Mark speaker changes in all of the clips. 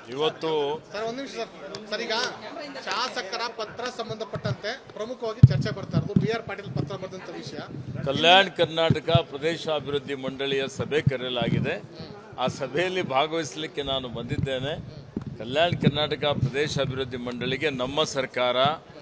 Speaker 1: ಇವತ್ತು
Speaker 2: ಸರ್ ಒಂದು ನಿಮಿಷ ಸರ್ ಸರ್ ಈಗ ಶಾಸಕರ ಪತ್ರ ಸಂಬಂಧಪಟ್ಟಂತೆ ಪ್ರಮುಖವಾಗಿ ಚರ್ಚೆ ಬರ್ತಾ ಇರೋದು ಬಿ ಆರ್ ಪಾಟೀಲ್ ಪತ್ರ ಬರೆದಂತ ವಿಷಯ
Speaker 1: ಕಲ್ಯಾಣ ಕರ್ನಾಟಕ ಪ್ರದೇಶ ಅಭಿವೃದ್ಧಿ ಮಂಡಳಿಯ ಸಭೆ ಕರೆಯಲಾಗಿದೆ ಆ ಸಭೆಯಲ್ಲಿ ಭಾಗವಹಿಸಲಿಕ್ಕೆ ನಾನು ಬಂದಿದ್ದೇನೆ ಕಲ್ಯಾಣ ಕರ್ನಾಟಕ ಪ್ರದೇಶ ಅಭಿವೃದ್ಧಿ ಮಂಡಳಿಗೆ ನಮ್ಮ ಸರ್ಕಾರ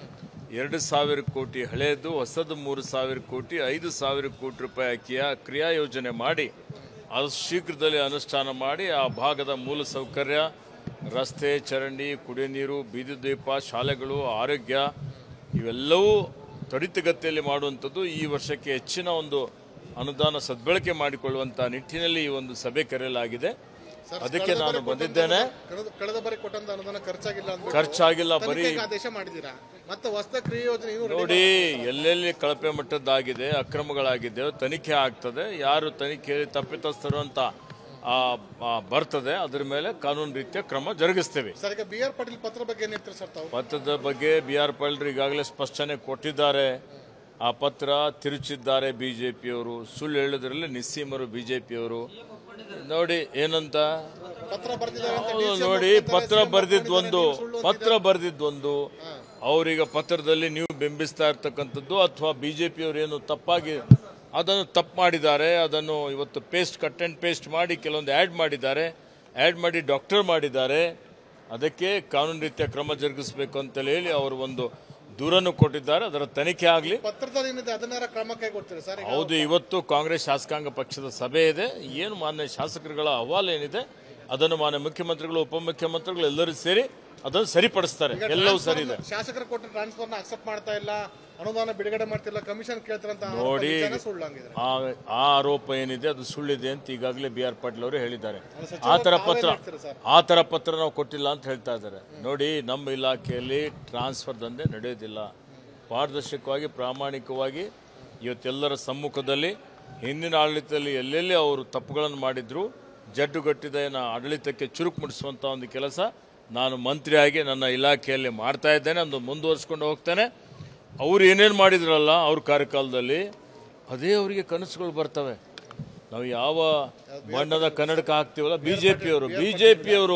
Speaker 1: ಎರಡು ಸಾವಿರ ಕೋಟಿ ಹಳೆಯದು ಹೊಸದು ಮೂರು ಸಾವಿರ ಕೋಟಿ ಐದು ಸಾವಿರ ಕೋಟಿ ರೂಪಾಯಿ ಅಕ್ಕಿಯ ಕ್ರಿಯಾ ಯೋಜನೆ ಮಾಡಿ ಅದು ಶೀಘ್ರದಲ್ಲಿ ಅನುಷ್ಠಾನ ಮಾಡಿ ಆ ಭಾಗದ ಮೂಲ ಸೌಕರ್ಯ ರಸ್ತೆ ಚರಂಡಿ ಕುಡಿಯ ನೀರು ಬೀದಿ ದೀಪ ಶಾಲೆಗಳು ಆರೋಗ್ಯ ಇವೆಲ್ಲವೂ ತ್ವರಿತಗತಿಯಲ್ಲಿ ಮಾಡುವಂಥದ್ದು ಈ ವರ್ಷಕ್ಕೆ ಹೆಚ್ಚಿನ ಒಂದು ಅನುದಾನ ಸದ್ಬಳಕೆ ಮಾಡಿಕೊಳ್ಳುವಂಥ ನಿಟ್ಟಿನಲ್ಲಿ ಈ ಒಂದು ಸಭೆ ಕರೆಯಲಾಗಿದೆ
Speaker 2: ಸರ್,
Speaker 1: ಅದಕ್ಕೆ
Speaker 2: ಕಳೆದ
Speaker 1: ನಾನು
Speaker 2: ಬಾರಿ
Speaker 1: ಬಂದಿದ್ದೇನೆ
Speaker 2: ಕೊಟ್ಟಂತ- ಕಳೆದ ಕಳೆದ ಬಾರಿ ಕೊಟ್ಟಂತ ಅನುದಾನ ಖರ್ಚಾಗಿಲ್ಲ ಅಂದ್ಬಿಟ್ಟು
Speaker 1: ಖರ್ಚಾಗಿಲ್ಲ ಬರೀ
Speaker 2: ತನಿಖೆಗೆ ಆದೇಶ ಮಾಡಿದ್ದೀರಾ ಮತ್ತೆ ಹೊಸ ಕ್ರಿಯೆ ಯೋಜನೆ ಇನ್ನೂ ready
Speaker 1: ನೋಡಿ ಎಲ್ಲೆಲ್ಲಿ ಕಳಪೆ ಮಟ್ಟದ್ದಾಗಿದೆ ಅಕ್ರಮಗಳಾಗಿದೆ ತನಿಖೆ ಆಗ್ತದೆ ಯಾರು ತನಿಖೆ ತಪ್ಪಿತಸ್ಥರು ಅಂತ ಆ, ಆ, ಬರ್ತದೆ ಅದ್ರ ಮೇಲೆ ಕಾನೂನು ರೀತಿಯ ಕ್ರಮ ಜರುಗಿಸ್ತೇವೆ
Speaker 2: ಸರ್ ಈಗ ಬಿ ಆರ್ ಪಾಟೀಲ್ ಪತ್ರ ಬಗ್ಗೆ ಏನ್ ಹೇಳ್ತೀರಿ ಸರ್ ತಾವು
Speaker 1: ಪತ್ರದ ಬಗ್ಗೆ ಬಿ ಆರ್ ಪಾಲ್ರು ಈಗಾಗಲೇ ಸ್ಪಷ್ಟನೆ ಕೊಟ್ಟಿದ್ದಾರೆ ಆ ಪತ್ರ ತಿರುಚಿದ್ದಾರೆ ಬಿಜೆಪಿಯವರು ಸುಳ್ಳು ಹೇಳೋದ್ರಲ್ಲಿ ನಿಸ್ಸೀಮರು ಬಿಜೆಪಿಯವರು ನೋಡಿ ಏನಂತ
Speaker 2: ಪತ್ರ ಬರ್ದಿದ್ದಾರೆ ಅಂತ
Speaker 1: ಹೌದು,
Speaker 2: DCM
Speaker 1: ನೋಡಿ
Speaker 2: ಒಪ್ಕೊತಾರೆ,
Speaker 1: ಪತ್ರ
Speaker 2: CM
Speaker 1: ಬರೆದಿದ್ದೊಂದು
Speaker 2: ಒಪ್ಕೊಂಡಿದ್ದಾರೆ, ನೀವು ಸುಳ್ಳು
Speaker 1: ಪತ್ರ ಬರೆದಿದ್ದೊಂದು ಅವರೀಗ ಪತ್ರದಲ್ಲಿ ನೀವು ಬೆಂಬಿಸ್ತಾ ಇರ್ತಕ್ಕಂಥದ್ದು ಅಥವಾ ಬಿಜೆಪಿಯವರು ಏನು ತಪ್ಪಾಗಿ ಅದನ್ನು ತಪ್ಪು ಮಾಡಿದ್ದಾರೆ ಅದನ್ನು ಇವತ್ತು ಪೇಸ್ಟ್ ಕಟ್ ಆ್ಯಂಡ್ ಪೇಸ್ಟ್ ಮಾಡಿ ಕೆಲವೊಂದು ಆ್ಯಡ್ ಮಾಡಿದ್ದಾರೆ ಆ್ಯಡ್ ಮಾಡಿ ಡಾಕ್ಟರ್ ಮಾಡಿದ್ದಾರೆ ಅದಕ್ಕೆ ಕಾನೂನು ರೀತಿಯ ಕ್ರಮ ಜರುಗಿಸಬೇಕು ಅಂತೇಳಿ ಹೇಳಿ ಅವರು ಒಂದು ದೂರನ್ನು ಕೊಟ್ಟಿದ್ದಾರೆ ಅದರ ತನಿಖೆ ಆಗಲಿ
Speaker 2: ಪತ್ರದಲ್ಲಿ ಏನಿದೆ ಅದನ್ನಾರ ಕ್ರಮ ಕೈಗೊಳ್ತೀರಿ ಸರ್ ಈಗ
Speaker 1: ಹೌದು ಇವತ್ತು ಕಾಂಗ್ರೆಸ್ ಶಾಸಕಾಂಗ ಪಕ್ಷದ ಸಭೆ ಇದೆ ಏನು ಮಾನ್ಯ ಶಾಸಕರುಗಳ ಅಹವಾಲು ಏನಿದೆ ಅದನ್ನು ಮಾನ್ಯ ಮುಖ್ಯಮಂತ್ರಿಗಳು ಉಪಮುಖ್ಯಮಂತ್ರಿಗಳು ಎಲ್ಲರೂ ಸೇರಿ ಅದನ್ನು ಸರಿಪಡಿಸ್ತಾರೆ ಎಲ್ಲವೂ ಸರಿ ಇದೆ
Speaker 2: ಶಾಸಕರು ಕೊಟ್ಟ ಟ್ರಾನ್ಸ್ಫರ್ ನ ಅಕ್ಸೆಪ್ಟ್ ಮಾಡ್ತಾ ಇಲ್ಲ ಅನುದಾನ ಬಿಡುಗಡೆ ಮಾಡ್ತಿಲ್ಲ ಕಮಿಷನ್ ಕೇಳ್ತಾರಂತ ಆರೋಪ
Speaker 1: ನೋಡಿ
Speaker 2: ನಿಜಾನ ಸುಳ್ಳು ಹಂಗಿದ್ರೆ
Speaker 1: ಆ ಆ ಆರೋಪ ಏನಿದೆ ಅದು ಸುಳ್ಳಿದೆ ಅಂತ ಈಗಾಗಲೇ ಬಿ ಆರ್ ಪಾಟೀಲ್ ಅವರು ಹೇಳಿದ್ದಾರೆ
Speaker 2: ಸಚಿವರು
Speaker 1: ಆ ಥರ
Speaker 2: ತಾವೇ
Speaker 1: ಪತ್ರ
Speaker 2: ಹೇಳ್ತೀರಾ ಸರ್?
Speaker 1: ಆ ಥರ ಪತ್ರ ನಾವು ಕೊಟ್ಟಿಲ್ಲ ಅಂತ ಹೇಳ್ತಾ ಇದ್ದಾರೆ ನೋಡಿ ನಮ್ಮ ಇಲಾಖೆಯಲ್ಲಿ ಟ್ರಾನ್ಸ್ಫರ್ ದಂಧೆ ನಡೆಯೋದಿಲ್ಲ ಪಾರದರ್ಶಕವಾಗಿ ಪ್ರಾಮಾಣಿಕವಾಗಿ ಇವತ್ತೆಲ್ಲರ ಸಮ್ಮುಖದಲ್ಲಿ ಹಿಂದಿನ ಆಡಳಿತದಲ್ಲಿ ಎಲ್ಲೆಲ್ಲಿ ಅವರು ತಪ್ಪುಗಳನ್ನು ಮಾಡಿದ್ರು ಜಡ್ಡುಗಟ್ಟಿದ ಏನ ಆಡಳಿತಕ್ಕೆ ಚುರುಕು ಮುಡಿಸುವಂಥ ಒಂದು ಕೆಲಸ ನಾನು ಮಂತ್ರಿಯಾಗಿ ನನ್ನ ಇಲಾಖೆಯಲ್ಲಿ ಮಾಡ್ತಾ ಇದ್ದೇನೆ ಅದು ಮುಂದುವರಿಸ್ಕೊಂಡು ಹೋಗ್ತೇನೆ ಅವ್ರು ಏನೇನು ಮಾಡಿದ್ರಲ್ಲ ಅವ್ರ ಕಾರ್ಯಕಾಲದಲ್ಲಿ ಅದೇ ಅವರಿಗೆ ಕನಸುಗಳು ಬರ್ತವೆ ನಾವು ಯಾವ ಬಣ್ಣದ ಕನ್ನಡಕ ಹಾಕ್ತೀವಲ್ಲ ಬಿಜೆಪಿಯವರು ಬಿಜೆಪಿಯವರು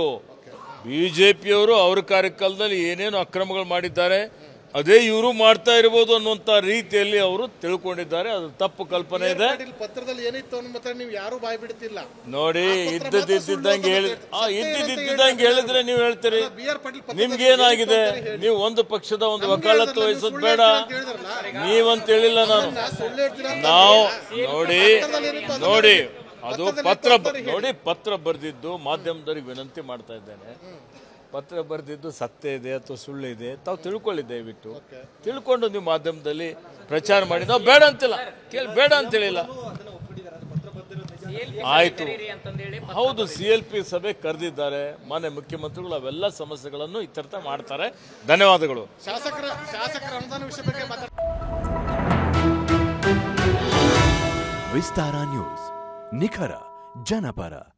Speaker 1: ಬಿಜೆಪಿಯವರು ಅವ್ರ ಕಾರ್ಯಕಾಲದಲ್ಲಿ ಏನೇನು ಅಕ್ರಮಗಳು ಮಾಡಿದ್ದಾರೆ ಅದೇ ಇವರು ಮಾಡ್ತಾ ಇರ್ಬೋದು ಅನ್ನುವಂಥ ರೀತಿಯಲ್ಲಿ ಅವರು ತಿಳ್ಕೊಂಡಿದ್ದಾರೆ ಅದು ತಪ್ಪು ಕಲ್ಪನೆ ಇದೆ
Speaker 2: ಪಾಟೀಲ್ ಪತ್ರದಲ್ಲಿ ಏನಿತ್ತು ಅನ್ನೋ ಮಾತ್ರ ನೀವು ಯಾರು ಬಾಯ್ ಬಿಡ್ತಿಲ್ಲ
Speaker 1: ನೋಡಿ
Speaker 2: ಪತ್ರ ಮಾತ್ರ
Speaker 1: ಇದ್ದದಿದ್ದಂಗೆ
Speaker 2: ಸುಳ್ಳು
Speaker 1: ಹೇಳಿ
Speaker 2: ಅಂತ
Speaker 1: ಆ
Speaker 2: ಹೇಳ್ತಾರೆ.
Speaker 1: ಇದ್ದಿದ್ದಂಗೆ ಹೇಳಿದ್ರೆ ನೀವು ಹೇಳ್ತೀರಿ
Speaker 2: ಬಿ ಆರ್ ಪಾಟೀಲ್ ಪತ್ರದಲ್ಲಿ
Speaker 1: ನಿಮ್ಗೇನಾಗಿದೆ
Speaker 2: ಏನಿತ್ತು ಅಂತ ಹೇಳಿ.
Speaker 1: ನೀವು ಒಂದು ಪಕ್ಷದ ಒಂದು
Speaker 2: ನಮ್ಗೆ
Speaker 1: ವಕಾಲತ್ತು
Speaker 2: ಹೇಳಿದ್ರಲ್ಲ,
Speaker 1: ವಹಿಸೋದು
Speaker 2: ನೀವು
Speaker 1: ಬೇಡ
Speaker 2: ಸುಳ್ಳು ಹೇಳ್ತೀರಾ ಅಂತ ಹೇಳಿದ್ರಲ್ಲ.
Speaker 1: ನೀವಂತ ಹೇಳಿಲ್ಲ ನಾನು
Speaker 2: ನಾ ಸುಳ್ಳು ಹೇಳ್ತೀರಾ ಅಂತ
Speaker 1: ನಾವು
Speaker 2: ಹೇಳಿಲ್ಲ.
Speaker 1: ನೋಡಿ
Speaker 2: ಪತ್ರದಲ್ಲಿ ಏನಿತ್ತು ಅದನ್ನ
Speaker 1: ನೋಡಿ
Speaker 2: ಹೇಳಿ.
Speaker 1: ಅದು
Speaker 2: ಪತ್ರದಲ್ಲಿ
Speaker 1: ಪತ್ರ
Speaker 2: ಏನಿತ್ತು ಅದನ್ನ ಹೇಳಿ.
Speaker 1: ನೋಡಿ ಪತ್ರ ಬರೆದಿದ್ದು ಮಾಧ್ಯಮದವ್ರಿಗೆ ವಿನಂತಿ ಮಾಡ್ತಾ ಇದ್ದೇನೆ ಪತ್ರ ಬರೆದಿದ್ದು ಸತ್ಯ ಇದೆ ಅಥವಾ ಸುಳ್ಳು ಇದೆ ತಾವು ತಿಳ್ಕೊಳ್ಳಿ ದಯವಿಟ್ಟು ತಿಳ್ಕೊಂಡು ನೀವು ಮಾಧ್ಯಮದಲ್ಲಿ ಪ್ರಚಾರ ಮಾಡಿ ನಾವು ಬೇಡ ಅಂತಿಲ್ಲ ಕೇಳಿ ಬೇಡ ಅಂತ ಹೇಳಿಲ್ಲ ಆಯ್ತು ಹೌದು ಸಿ ಎಲ್ ಪಿ ಸಭೆ ಕರೆದಿದ್ದಾರೆ ಮಾನ್ಯ ಮುಖ್ಯಮಂತ್ರಿಗಳು ಅವೆಲ್ಲ ಸಮಸ್ಯೆಗಳನ್ನು ಇತ್ಯರ್ಥ ಮಾಡ್ತಾರೆ ಧನ್ಯವಾದಗಳು
Speaker 2: ಶಾಸಕರ ಶಾಸಕರ ಅನುದಾನ ವಿಷಯ ಬಗ್ಗೆ ಮಾತಾಡ
Speaker 3: ವಿಸ್ತಾರ ನ್ಯೂಸ್ ನಿಖರ ಜನಪರ